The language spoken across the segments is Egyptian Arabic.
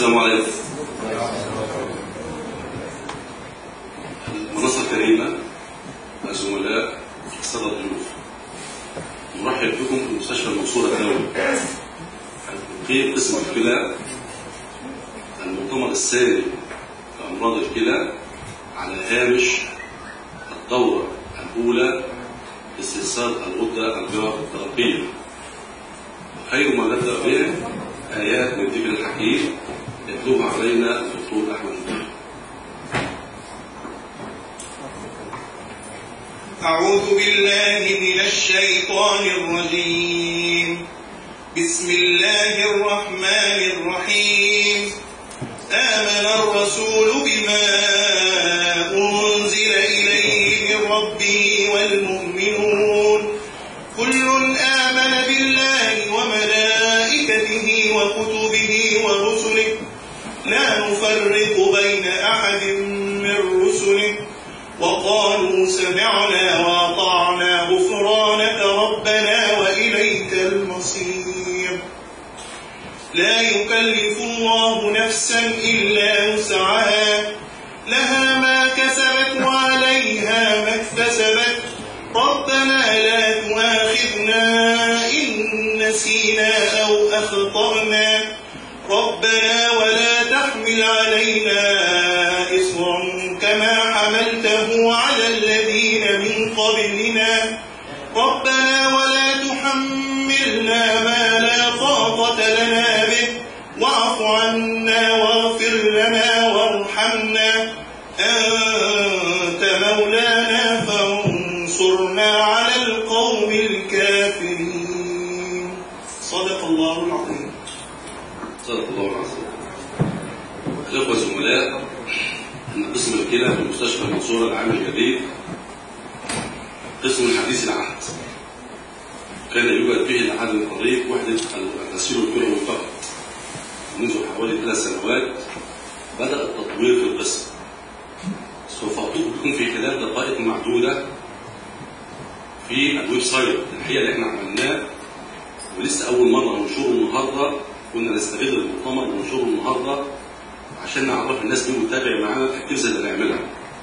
السلام عليكم المنصة الكريمة الزملاء السادة الضيوف نرحب بكم في مستشفى المنصورة الدولي في قسم الكلى المؤتمر الثاني لأمراض الكلى على هامش الدورة الأولى لاستئصال الغدة الجار الترقية خير ما نبدأ به آيات من ذكر الحكيم يتلوها علينا الدكتور أحمد الدكتور. أعوذ بالله من الشيطان الرجيم بسم الله الرحمن الرحيم آمن الرسول بما أنزل إليه من ربه والمؤمنون كل آمن بالله وملائكته وكتبه ورسله لا نفرق بين أحد من رسله وقالوا سمعنا وأطعنا غفرانك ربنا وإليك المصير لا يكلف الله نفسا إلا وسعها لها ما كسبت وعليها ما اكتسبت ربنا لا تؤاخذنا إن نسينا أو أخطأنا ربنا ولا تحمل علينا إصرا كما حملته على الذين من قبلنا ربنا ولا تحملنا ما لا طاقة لنا به واعف عنا واغفر لنا وارحمنا أنت مولانا فانصرنا على القوم الكافرين صدق الله العظيم صدق الله العظيم الأخوة الزملاء أن قسم الكلى في مستشفى المنصورة العام الجديد قسم حديث العهد كان يوجد فيه إلى حد قريب وحدة الغسيل الكلوي فقط منذ حوالي ثلاث سنوات بدأ التطوير في القسم سوف أطلبكم في خلال دقائق معدودة في الويب سايت الحقيقة اللي احنا عملناه ولسه أول مرة ننشره النهاردة كنا نستغل المؤتمر وننشره النهاردة عشان نعرف الناس دي متابع معانا الاكتيفيتيز اللي هنعملها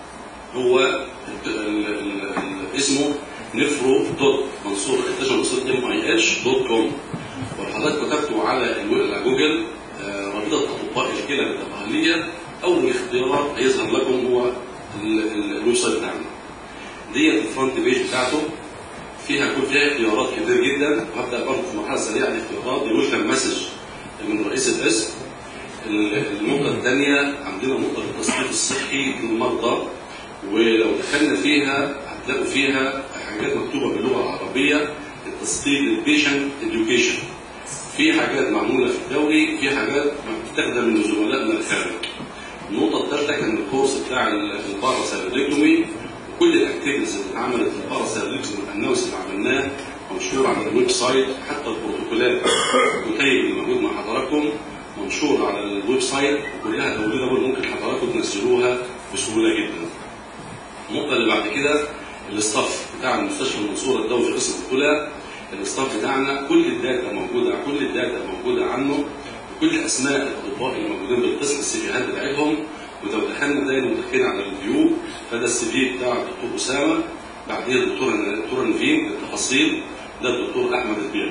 هو ال- ال- ال- ال- اسمه نفرو دوت منصور انتشر منصور ام اي اتش دوت كوم وحضرتك كتبته على الو- على جوجل آه، رابطه اطباء الكلى التقاليه اول اختيار هيظهر لكم هو ال- ال- الويب سايت بتاعنا ديت الفرونت بيج بتاعته فيها كل فيها اختيارات كتير جدا وهبدا برضه في مرحله سريعه الاختيارات يوجد مسج من رئيس القسم النقطة الثانية عندنا نقطة التصنيف الصحي للمرضى ولو دخلنا فيها هتلاقوا فيها حاجات مكتوبة باللغة العربية التصنيف البيشنت اديوكيشن في حاجات معمولة في الدوري في حاجات بتستخدم من زملائنا الخارج النقطة الثالثة كان الكورس بتاع الباراسيرودكتومي وكل الاكتيفيتيز اللي اتعملت في الباراسيرودكتومي الانونس اللي عملناه منشور على الويب سايت حتى البروتوكولات الكتيب اللي موجود مع حضراتكم منشور على الويب سايت وكلها داونلودبل ممكن حضراتكم تنزلوها بسهوله جدا. النقطه اللي بعد كده الاستاف بتاع المستشفى المنصوره الدولي قسم الكلى الاستاف بتاعنا كل الداتا موجوده كل الداتا موجوده عنه وكل اسماء الاطباء اللي موجودين بالقسم السي فيهات بتاعتهم ولو دخلنا دايما داخلين على الفيو فده السي في بتاع الدكتور اسامه بعدين الدكتوره الدكتوره نيفين التفاصيل ده الدكتور احمد البيعي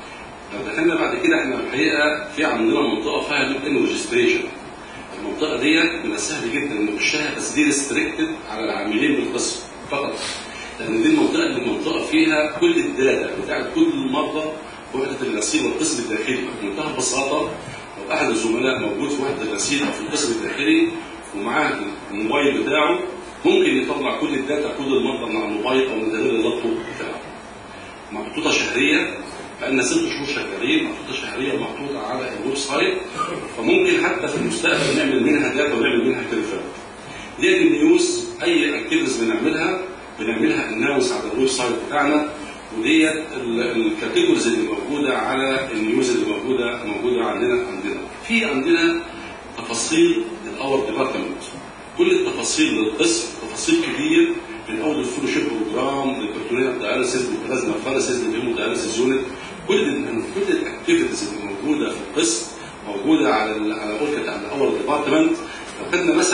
لو دخلنا بعد كده احنا الحقيقه في عندنا منطقه فيها لوب ان ريجستريشن المنطقه ديت من السهل جدا نخشها بس دي ريستريكتد على العاملين بالقسم فقط لان دي المنطقه اللي المنطقه فيها كل الداتا بتاعت كل المرضى وحده الغسيل والقسم الداخلي بمنتهى البساطه لو احد الزملاء موجود في وحده الغسيل او في القسم الداخلي ومعاه الموبايل بتاعه ممكن يطلع كل الداتا كل المرضى من على الموبايل او من خلال اللابتوب بتاعه محطوطه شهريه بقالنا ست شهور شغالين محطوطه شهريه محطوطه على الويب سايت فممكن حتى في المستقبل نعمل منها داتا ونعمل منها تليفون ديت النيوز اي اكتيفيتيز بنعملها بنعملها اناونس على الويب سايت بتاعنا وديت الكاتيجوريز اللي موجوده على النيوز اللي موجوده موجوده عندنا عندنا في عندنا تفاصيل الاور ديبارتمنت كل التفاصيل للقسم تفاصيل كتير من اول الفلوشيب بروجرام للبرتونيه داياليسيس للبلازما فارسيس للهيمو داياليسيس يونت كل ال كل الاكتيفيتيز اللي موجوده في القسم موجوده على ال على أوركة على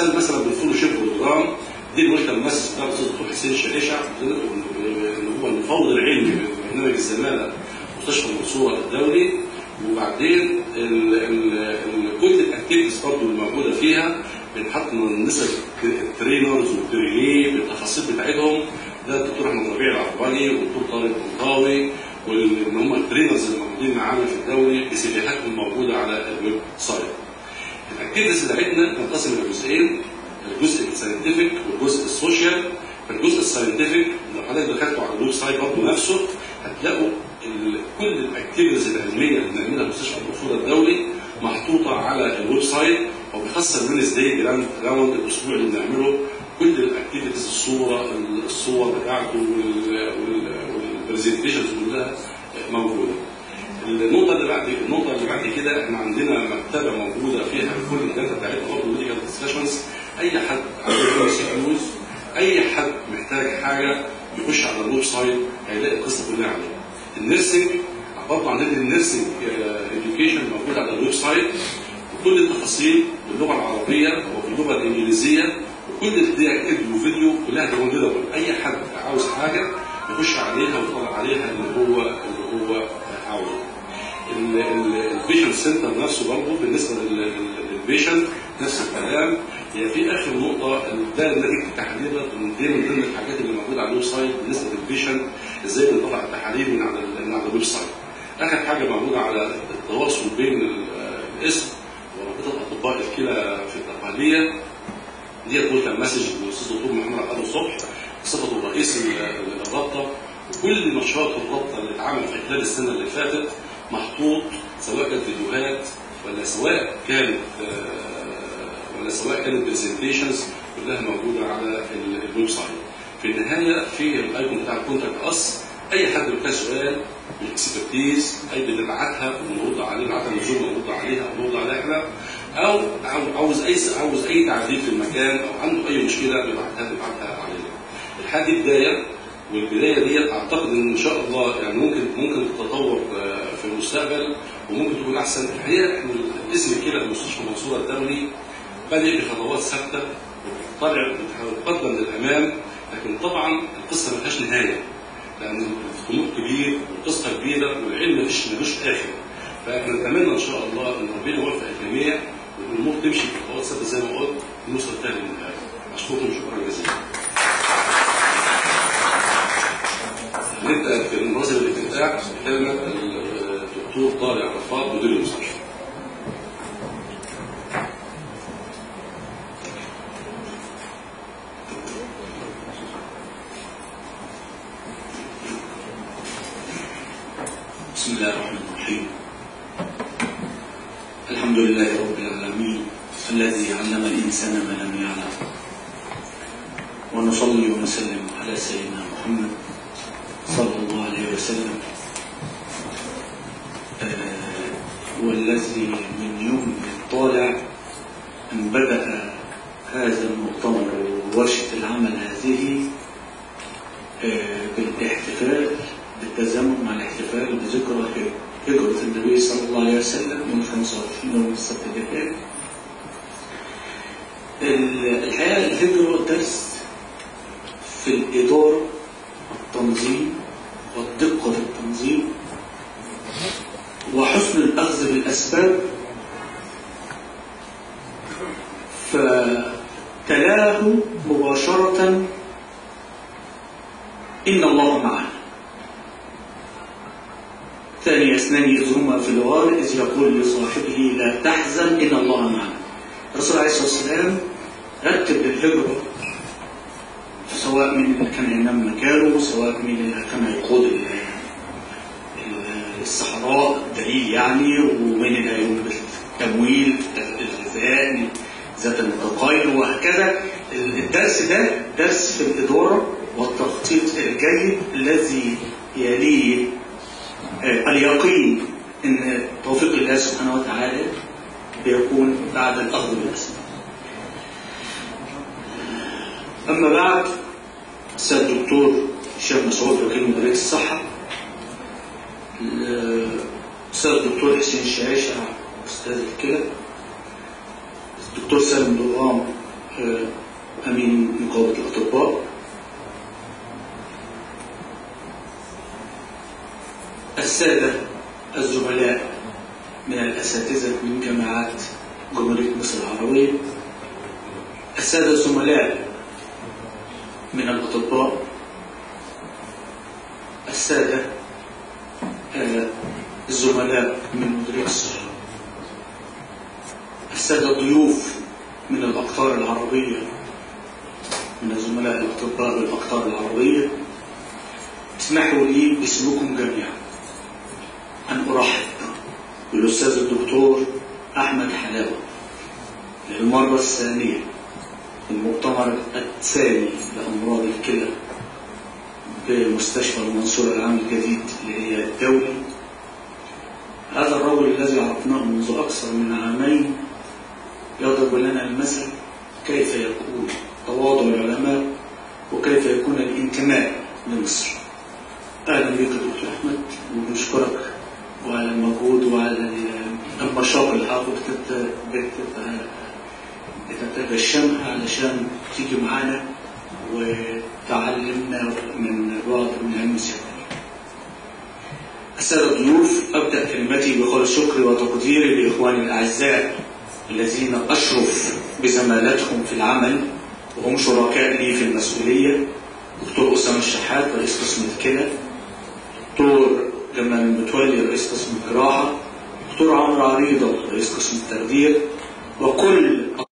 مثال مثلا بالفوتوشوب والجرام دي الوحده المؤسس بتاع الاستاذ الدكتور حسين الشريشة اللي هو المفوض العلمي ببرنامج الزماله مستشفى المنصوره الدولي وبعدين ال ال ال كل الاكتيفيتيز برضه الموجوده فيها بنحط من نسب الترينرز والترينيه بالتفاصيل بتاعتهم ده الدكتور احمد ربيع العرباني والدكتور طارق الطنطاوي واللي هم الترينرز اللي موجودين معانا في الدوري بسيفيهاتهم موجوده على الويب سايت. الاكتيفيتيز بتاعتنا تنقسم الى جزئين الجزء الساينتفك والجزء السوشيال فالجزء الساينتفك لو حضرتك دخلتوا على الويب سايت برضه نفسه هتلاقوا ال- كل الاكتيفيتيز العلميه اللي بنعملها مستشفى الدكتور الدولي محطوطه على الويب سايت وبيخص الوينز داي جراند راوند الاسبوع اللي بنعمله كل الاكتيفيتيز الصوره الصور بتاعته والبرزنتيشنز كلها موجوده. النقطة اللي بعد النقطة اللي بعد كده احنا عندنا مكتبة موجودة فيها كل الداتا بتاعتنا برضه ميديكال ديسكشنز أي حد عنده سي كيوز أي حد محتاج حاجة يخش على الويب سايت هيلاقي القصة كلها عليه. النيرسينج برضه عندنا النيرسينج اديوكيشن موجود على الويب سايت وكل التفاصيل باللغة العربية وباللغة الإنجليزية وكل دي فيديو وفيديو كلها داونلودبل أي حد عاوز حاجة يخش عليها ويطلع عليها اللي هو اللي هو عاوزه. الفيجن سنتر نفسه برضه بالنسبه لل- لل- للبيشنت نفس الكلام هي في اخر نقطه ده نتيجه التحاليل ده من دي من ضمن الحاجات اللي موجوده على الويب سايت بالنسبه للبيشنت ازاي بنطلع التحاليل من على ال- من على الويب سايت. اخر حاجه موجوده على التواصل بين ال- الاسم ورابطه اطباء الكلى في التقاليه دي قلت مسج للاستاذ الدكتور محمد عبد الصبح بصفته رئيس ال- الرابطه وكل نشاط الرابطه اللي اتعمل في خلال السنه اللي فاتت محطوط سواء كانت فيديوهات ولا سواء كانت آه، ولا سواء كانت برزنتيشنز كلها موجوده على ال- الويب سايت. في النهايه في الايكون بتاع كونتاكت اس اي حد له سؤال بالاكسبرتيز اي بنبعتها ونرد عليه نبعتها نزوم ونرد عليها او نرد عليها احنا او عاو- عاوز اي عاوز اي تعديل في المكان او عنده اي مشكله بيبعتها بيبعتها علينا. الحاجه دي بدايه والبدايه دي اعتقد ان ان شاء الله يعني ممكن ممكن تتطور آه، في المستقبل وممكن تكون احسن الحقيقه احنا الاسم كده مستشفى المنصوره الدولي بادئ بخطوات ثابته وبتطلع بتتقدم للامام لكن طبعا القصه ما لهاش نهايه لان الخمور كبير والقصه كبيره والعلم مفيش ملوش اخر فاحنا نتمنى ان شاء الله ان ربنا يوفق الجميع والامور تمشي بخطوات ثابته زي ما قلت ونوصل فيها للنهايه اشكركم شكرا جزيلا نبدا في المناظر الافتتاح كلمه الدكتور طارق عرفات مدير المستشفى بسم الله الرحمن الرحيم الحمد لله رب العالمين الذي علم الإنسان ما لم يعلم ونصلي ونسلم على سيدنا محمد صلى الله عليه وسلم آه، والذي من يوم الطالع أن بدأ هذا المؤتمر وورشة العمل هذه آه، بالاحتفال بالتزامن مع الاحتفال بذكرى هجرة النبي صلى الله عليه وسلم يوم 25 يوم السبت اللي فات. ال- الحقيقة الهجرة درس في الإدارة والتنظيم والدقة في التنظيم وحسن الأخذ بالأسباب فتلاه مباشرة إن الله معنا ثاني اثنان إذ هما في الغار إذ يقول لصاحبه لا تحزن إن الله معنا الرسول عليه الصلاة والسلام رتب للهجرة سواء من اللي كان ينام مكانه سواء من اللي كان يقود ال- ال- الصحراء دليل يعني ومن اللي هيقوم بالتمويل الغذاء ذات التقايل وهكذا الدرس ده درس في الإدارة والتخطيط الجيد الذي يليه آه، اليقين ان توفيق الله سبحانه وتعالى بيكون بعد الاخذ بالاسباب. اما بعد السيد الدكتور الشيخ مسعود وكيل مديريه الصحه السيد الدكتور حسين الشعيشه استاذ الكلى الدكتور سالم دوام آه، أمين نقابة الأطباء السادة الزملاء من الأساتذة من جامعات جمهورية مصر العربية السادة الزملاء من الأطباء السادة آه، الزملاء من مديرية الصحة السادة الضيوف من الأقطار العربية من الزملاء الأطباء بالأقطار العربية اسمحوا لي باسمكم جميعا أن أرحب بالأستاذ الدكتور أحمد حلاوة للمرة الثانية في المؤتمر الثاني لأمراض الكلى بمستشفى المنصورة العام الجديد اللي هي الدولي هذا الرجل الذي عرفناه منذ أكثر من عامين يضرب لنا المثل كيف يكون تواضع العلماء وكيف يكون الانتماء لمصر أهلا بك دكتور أحمد ونشكرك وعلى المجهود وعلى المشاق اللي حضرتك بت- بت- بتتغشمها علشان تيجي معانا وتعلمنا من بعض من علم السياسة السادة الضيوف أبدأ كلمتي بكل شكري وتقديري لإخواني الأعزاء الذين أشرف بزمالتهم في العمل وهم شركاء لي في المسؤولية دكتور أسامة الشحات رئيس قسم الكلى دكتور جمال المتولي رئيس قسم الجراحة دكتور عمرو عريضة رئيس قسم التخدير وكل